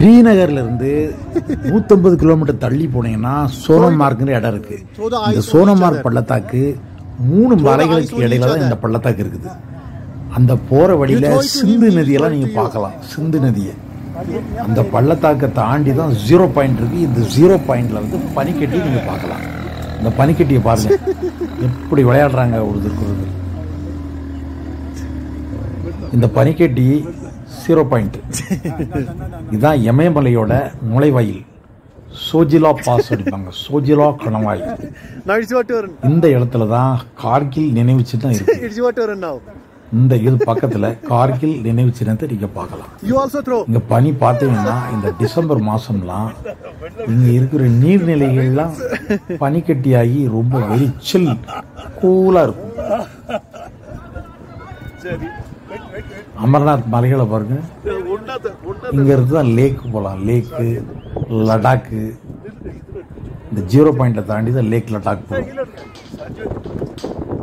ஸ்ரீநகர்ல இருந்து 150 கிலோமீட்டர் தள்ளி போனீங்கன்னா சோனமார்க்னு இடம் இருக்கு இந்த சோனமார்க் பள்ளத்தாக்கு மூணு மலைகளுக்கு இடையில தான் இந்த பள்ளத்தாக்கு இருக்குது அந்த போற வழியில சிந்து நதியெல்லாம் நீங்க பார்க்கலாம் சிந்து நதியை அந்த பள்ளத்தாக்கை தாண்டி தான் ஜீரோ பாயிண்ட் இருக்கு இந்த ஜீரோ பாயிண்ட்ல வந்து பனிக்கட்டி நீங்க பார்க்கலாம் இந்த பனிக்கட்டியை பாருங்க எப்படி விளையாடுறாங்க ஒருத்தருக்கு ஒருத்தர் இந்த பனிக்கட்டி ஜீரோ பாயிண்ட் இதுதான் இமயமலையோட நுழைவாயில் சோஜிலா பாஸ் அடிப்பாங்க சோஜிலா கணவாய் Now it's your turn. இந்த இடத்துல தான் கார்கில் நினைவு சின்னம் இருக்கு It's your turn now. இந்த இது பக்கத்துல கார்கில் நினைவு சின்னத்தை நீங்க பார்க்கலாம் You also throw. இங்க பனி பார்த்தீங்கன்னா இந்த டிசம்பர் மாசம்லாம் இங்க இருக்கிற நீர்நிலைகள்லாம் பனிக்கட்டியாகி ரொம்ப வெறிச்சல் கூலா இருக்கும் அமர்நாத் மலைகளை பாருங்க இங்க இருந்து தான் லேக் போகலாம் லேக்கு லடாக்கு இந்த ஜீரோ பாயிண்ட்டை தாண்டி தான் லேக் லடாக் போகலாம்